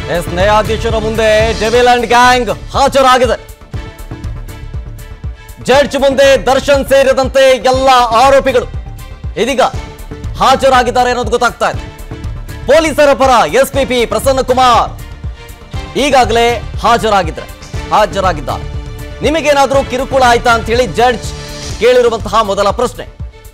S ನ್ಯಾಯಾಧೀಶರ ಮುಂದೆ devil and gang ಹಾಜರಾಗಿದೆ ಜಡ್ಜ್ ಮುಂದೆ ದರ್ಶನ್ ಸೇರಿದಂತೆ ಎಲ್ಲ ಆರೋಪಿಗಳು ಇದೀಗ ಹಾಜರಾಗಿದ್ದಾರೆ ಅನ್ನೋದು ಗೊತ್ತಾಗ್ತಾ ಇದೆ ಪೊಲೀಸರ ಪರ ಎಸ್ಪಿಪಿ ಪ್ರಸನ್ನ ಕುಮಾರ್ ಈಗಾಗಲೇ ಹಾಜರಾಗಿದ್ದಾರೆ ಹಾಜರಾಗಿದ್ದಾರೆ ನಿಮಗೇನಾದ್ರೂ ಕಿರುಕುಳ ಆಯ್ತಾ ಅಂತ ಹೇಳಿ ಜಡ್ಜ್ ಕೇಳಿರುವಂತಹ ಮೊದಲ ಪ್ರಶ್ನೆ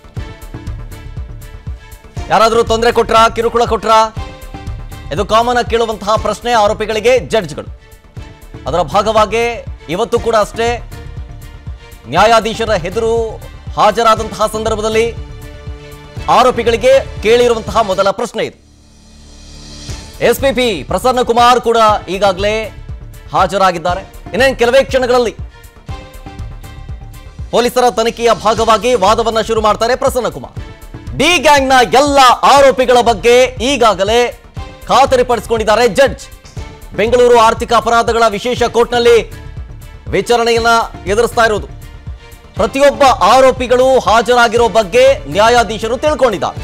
ಯಾರಾದರೂ ತೊಂದರೆ ಕೊಟ್ರಾ ಕಿರುಕುಳ ಕೊಟ್ರಾ ಇದು ಕಾಮನ್ ಆಗಿ ಕೇಳುವಂತಹ ಪ್ರಶ್ನೆ ಆರೋಪಿಗಳಿಗೆ ಜಡ್ಜ್ಗಳು ಅದರ ಭಾಗವಾಗಿ ಇವತ್ತು ಕೂಡ ಅಷ್ಟೇ ನ್ಯಾಯಾಧೀಶರ ಎದುರು ಹಾಜರಾದಂತಹ ಸಂದರ್ಭದಲ್ಲಿ ಆರೋಪಿಗಳಿಗೆ ಕೇಳಿರುವಂತಹ ಮೊದಲ ಪ್ರಶ್ನೆ ಇದು ಎಸ್ಪಿಪಿ ಪ್ರಸನ್ನ ಕುಮಾರ್ ಕೂಡ ಈಗಾಗಲೇ ಹಾಜರಾಗಿದ್ದಾರೆ ಇನ್ನೇನು ಕೆಲವೇ ಕ್ಷಣಗಳಲ್ಲಿ ಪೊಲೀಸರ ತನಿಖೆಯ ಭಾಗವಾಗಿ ವಾದವನ್ನ ಶುರು ಮಾಡ್ತಾರೆ ಪ್ರಸನ್ನ ಕುಮಾರ್ ಡಿ ಗ್ಯಾಂಗ್ನ ಎಲ್ಲ ಆರೋಪಿಗಳ ಬಗ್ಗೆ ಈಗಾಗಲೇ ಖಾತರಿಪಡಿಸಿಕೊಂಡಿದ್ದಾರೆ ಜಡ್ಜ್ ಬೆಂಗಳೂರು ಆರ್ಥಿಕ ಅಪರಾಧಗಳ ವಿಶೇಷ ಕೋರ್ಟ್ನಲ್ಲಿ ವಿಚಾರಣೆಯನ್ನ ಎದುರಿಸ್ತಾ ಇರೋದು ಪ್ರತಿಯೊಬ್ಬ ಆರೋಪಿಗಳು ಹಾಜರಾಗಿರೋ ಬಗ್ಗೆ ನ್ಯಾಯಾಧೀಶರು ತಿಳ್ಕೊಂಡಿದ್ದಾರೆ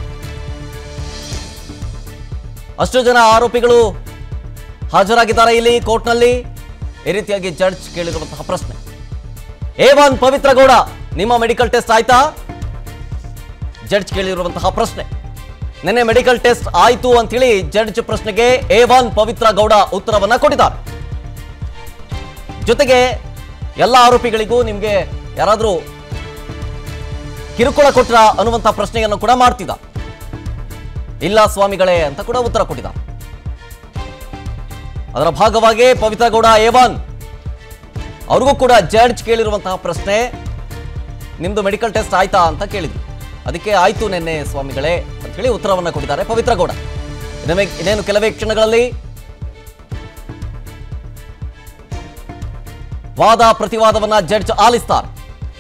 ಅಷ್ಟು ಜನ ಆರೋಪಿಗಳು ಹಾಜರಾಗಿದ್ದಾರೆ ಇಲ್ಲಿ ಕೋರ್ಟ್ನಲ್ಲಿ ಈ ರೀತಿಯಾಗಿ ಜಡ್ಜ್ ಕೇಳಿರುವಂತಹ ಪ್ರಶ್ನೆ ಎ ಒನ್ ಪವಿತ್ರ ಗೌಡ ನಿಮ್ಮ ಮೆಡಿಕಲ್ ಟೆಸ್ಟ್ ಆಯ್ತಾ ಜಡ್ಜ್ ಕೇಳಿರುವಂತಹ ಪ್ರಶ್ನೆ ನಿನ್ನೆ ಮೆಡಿಕಲ್ ಟೆಸ್ಟ್ ಆಯ್ತು ಅಂತೇಳಿ ಜಡ್ಜ್ ಪ್ರಶ್ನೆಗೆ ಎ ಒನ್ ಪವಿತ್ರ ಗೌಡ ಉತ್ತರವನ್ನ ಕೊಟ್ಟಿದ್ದಾರೆ ಜೊತೆಗೆ ಎಲ್ಲ ಆರೋಪಿಗಳಿಗೂ ನಿಮಗೆ ಯಾರಾದರೂ ಕಿರುಕುಳ ಕೊಟ್ರ ಅನ್ನುವಂಥ ಪ್ರಶ್ನೆಯನ್ನು ಕೂಡ ಮಾಡ್ತಿದ್ದ ಇಲ್ಲ ಸ್ವಾಮಿಗಳೇ ಅಂತ ಕೂಡ ಉತ್ತರ ಕೊಟ್ಟಿದ್ದಾರೆ ಅದರ ಭಾಗವಾಗಿ ಪವಿತ್ರ ಗೌಡ ಎ ಒನ್ ಅವ್ರಿಗೂ ಕೂಡ ಜಡ್ಜ್ ಕೇಳಿರುವಂತಹ ಪ್ರಶ್ನೆ ನಿಮ್ದು ಮೆಡಿಕಲ್ ಟೆಸ್ಟ್ ಆಯ್ತಾ ಅಂತ ಕೇಳಿದ್ರು ಅದಕ್ಕೆ ಆಯ್ತು ನಿನ್ನೆ ಸ್ವಾಮಿಗಳೇ ಅಂತ ಹೇಳಿ ಉತ್ತರವನ್ನ ಕೊಟ್ಟಿದ್ದಾರೆ ಪವಿತ್ರ ಗೌಡ ಇನ್ನೊಮ್ಮೆ- ಇನ್ನೇನು ಕೆಲವೇ ಕ್ಷಣಗಳಲ್ಲಿ ವಾದ ಪ್ರತಿವಾದವನ್ನ ಜಡ್ಜ್ ಆಲಿಸ್ತಾರೆ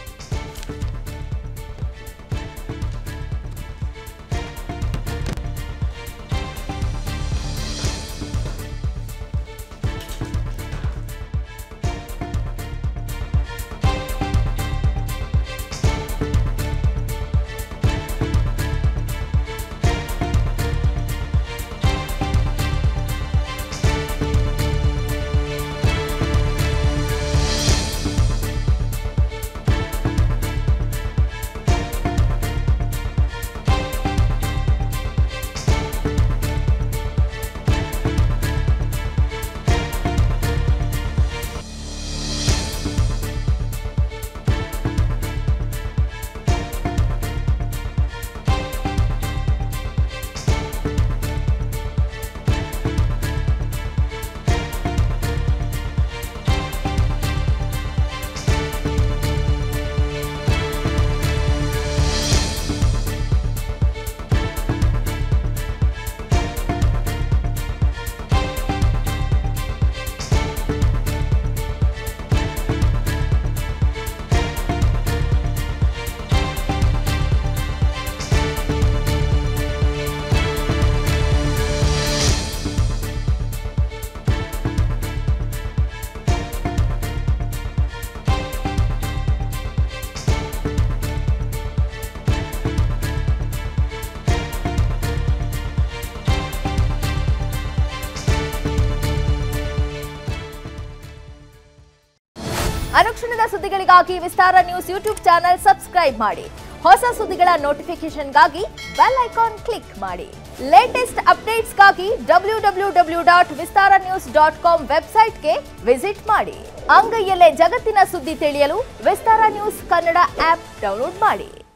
ಅನುಕ್ಷಣದ ಸುದ್ದಿಗಳಿಗಾಗಿ Vistara news YouTube channel subscribe ಮಾಡಿ ಹೊಸ ಸುದ್ದಿಗಳ ನೋಟಿಫಿಕೇಶನ್ಗಾಗಿ ಬೆಲ್ ಐಕಾನ್ ಕ್ಲಿಕ್ ಮಾಡಿ ಲೇಟೆಸ್ಟ್ ಅಪ್ಡೇಟ್ಸ್ಗಾಗಿ W W W dot Vistara news dot com ವೆಬ್ಸೈಟ್ಗೆ ವಿಸಿಟ್ ಮಾಡಿ ಅಂಗೈಯಲ್ಲೇ ಜಗತ್ತಿನ ಸುದ್ದಿ ತಿಳಿಯಲು Vistara news Kannada app download ಮಾಡಿ